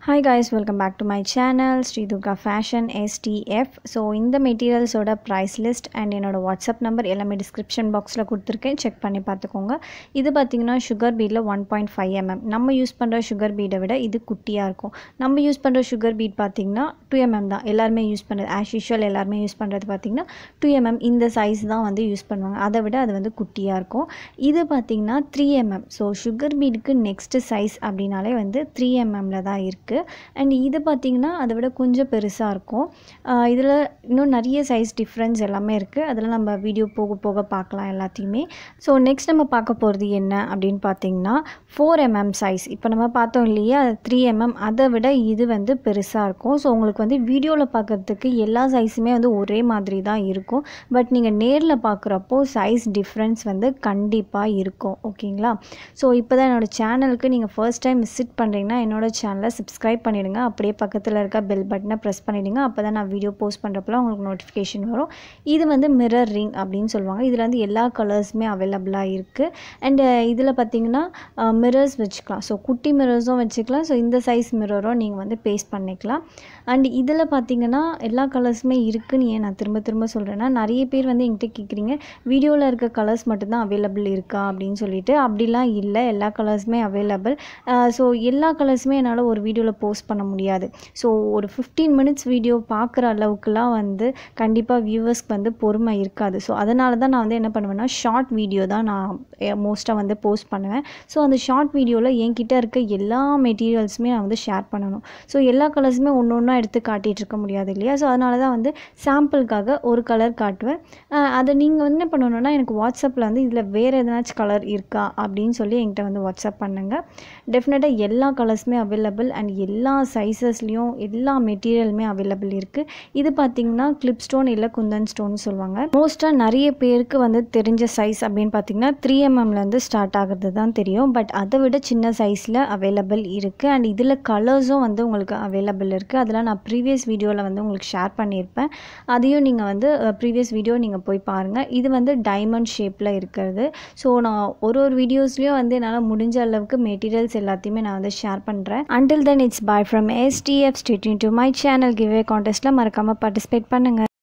hi guys welcome back to my channel Sri Durga fashion SDF so இந்த மெட்டீரியல்ஸோட price list and என்னோட WhatsApp number எல்லாமே description பாக்ஸில் கொடுத்துருக்கேன் செக் பண்ணி பார்த்துக்கோங்க இது பார்த்திங்கன்னா சுகர் பீடில் ஒன் பாயிண்ட் ஃபைவ் எம்எம் நம்ம யூஸ் பண்ணுற சுகர் பீடை விட இது குட்டியாக இருக்கும் நம்ம யூஸ் பண்ணுற சுகர் பீட் பார்த்திங்கன்னா டூ எம்எம் தான் எல்லாருமே யூஸ் பண்ணுறது ஆஸ் யூஷுவல் எல்லாருமே யூஸ் பண்ணுறது பார்த்திங்கன்னா டூ எம்எம் இந்த சைஸ் தான் வந்து யூஸ் பண்ணுவாங்க அதை விட அது வந்து குட்டியாக இருக்கும் இது பார்த்திங்கன்னா த்ரீ எம்எம் ஸோ சுகர் பீடுக்கு நெக்ஸ்ட்டு சைஸ் அப்படின்னாலே வந்து த்ரீ எம்எம்மில் தான் இருக்குது அண்ட் இது பார்த்திங்கன்னா அதை விட கொஞ்சம் பெருசாக இருக்கும் இதில் இன்னும் நிறைய சைஸ் டிஃப்ரென்ஸ் எல்லாமே இருக்குது அதெல்லாம் நம்ம வீடியோ போக போக பார்க்கலாம் எல்லாத்தையுமே ஸோ நெக்ஸ்ட் நம்ம பார்க்க போகிறது என்ன அப்படின்னு பார்த்தீங்கன்னா ஃபோர் எம்எம் சைஸ் இப்போ நம்ம பார்த்தோம் இல்லையா த்ரீ எம்எம் அதை விட இது வந்து பெருசாக இருக்கும் ஸோ உங்களுக்கு வந்து வீடியோவில் பார்க்குறதுக்கு எல்லா சைஸுமே வந்து ஒரே மாதிரி தான் இருக்கும் பட் நீங்கள் நேரில் பார்க்குறப்போ சைஸ் டிஃப்ரென்ஸ் வந்து கண்டிப்பாக இருக்கும் ஓகேங்களா ஸோ இப்போ தான் என்னோடய சேனலுக்கு நீங்கள் ஃபர்ஸ்ட் டைம் விசிட் பண்ணுறீங்கன்னா என்னோடய சேனலை சப்ஸ்கிரைப் பண்ணிவிடுங்க அப்படியே பக்கத்தில் இருக்க பெல் பட்டனை ப்ரெஸ் பண்ணிவிடுங்க அப்போ தான் நான் வீடியோ போஸ்ட் பண்ணுறப்பலாம் உங்களுக்கு நோட்டிஃபிகேஷன் வரும் இது வந்து மிரர் ரிங் அப்படின்னு சொல்லுவாங்க இதில் வந்து எல்லா கலர்ஸுமே அவைலபிளாக இருக்குது அண்டு இதில் பார்த்தீங்கன்னா மிரர்ஸ் வச்சுக்கலாம் ஸோ குட்டி மிரர்ஸும் வச்சுக்கலாம் ஸோ இந்த சைஸ் மிரரும் நீங்கள் வந்து பேஸ்ட் பண்ணிக்கலாம் அண்ட் இதில் பார்த்தீங்கன்னா எல்லா கலர்ஸுமே இருக்குன்னு ஏன் நான் திரும்ப திரும்ப சொல்கிறேன்னா நிறைய பேர் வந்து என்கிட்ட கேட்குறீங்க வீடியோவில் இருக்க கலர்ஸ் மட்டும்தான் அவைலபிள் இருக்கா அப்படின்னு சொல்லிட்டு அப்படிலாம் இல்லை எல்லா கலர்ஸுமே அவைலபிள் ஸோ எல்லா கலர்ஸுமே என்னால் ஒரு வீடியோவில் போஸ்ட் பண்ண முடியாது ஸோ ஒரு ஃபிஃப்டீன் மினிட்ஸ் வீடியோ பார்க்குற அளவுக்குலாம் வந்து கண்டிப்பாக வியூவர்ஸ்க்கு வந்து பொறுமை இருக்காது ஸோ அதனால தான் நான் வந்து என்ன பண்ணுவேன்னா ஷார்ட் வீடியோ தான் நான் மோஸ்ட்டாக வந்து போஸ்ட் பண்ணுவேன் ஸோ அந்த ஷார்ட் வீடியோவில் என்கிட்ட இருக்க எல்லா மெட்டீரியல்ஸுமே நான் வந்து ஷேர் பண்ணணும் ஸோ எல்லா கலர்ஸுமே ஒன்று ஒன்றா எடுத்து காட்டிகிட்டு இருக்க முடியாது இல்லையா ஸோ அதனால தான் வந்து சாம்பிளுக்காக ஒரு கலர் காட்டுவேன் அதை நீங்கள் வந்து என்ன பண்ணணுன்னா எனக்கு வாட்ஸ்அப்பில் வந்து இதில் வேறு எதனாச்சும் கலர் இருக்கா அப்படின்னு சொல்லி என்கிட்ட வந்து வாட்ஸ்அப் பண்ணுங்கள் டெஃபினட்டாக எல்லா கலர்ஸுமே அவைலபிள் அண்ட் எல்லா சைஸஸ்லேயும் எல்லா மெட்டீரியலுமே அவைலபிள் இருக்குது இது பார்த்திங்கன்னா கிளிப் ஸ்டோன் இல்லை குந்தன் ஸ்டோன் சொல்லுவாங்க மோஸ்ட்டாக நிறைய பேருக்கு வந்து தெரிஞ்ச சைஸ் அப்படின்னு பார்த்தீங்கன்னா த்ரீ எம்எம்லேருந்து ஸ்டார்ட் ஆகிறது தான் தெரியும் பட் அதை விட சின்ன சைஸில் அவைலபிள் இருக்குது அண்ட் இதில் கலர்ஸும் வந்து உங்களுக்கு அவைலபிள் இருக்குது அதெல்லாம் நான் ப்ரீவியஸ் வீடியோவில் வந்து உங்களுக்கு ஷேர் பண்ணியிருப்பேன் அதையும் நீங்கள் வந்து ப்ரீவியஸ் வீடியோ நீங்கள் போய் பாருங்கள் இது வந்து டைமண்ட் ஷேப்பில் இருக்கிறது ஸோ நான் ஒரு ஒரு வீடியோஸ்லேயும் வந்து என்னால் முடிஞ்ச அளவுக்கு மெட்டீரியல்ஸ் எல்லாத்தையுமே நான் வந்து ஷேர் பண்ணுறேன் until then it's bye from SDF stay tuned to my channel giveaway கான்டெஸ்ட்டில் மறக்காமல் பார்ட்டிசிபேட் பண்ணுங்கள்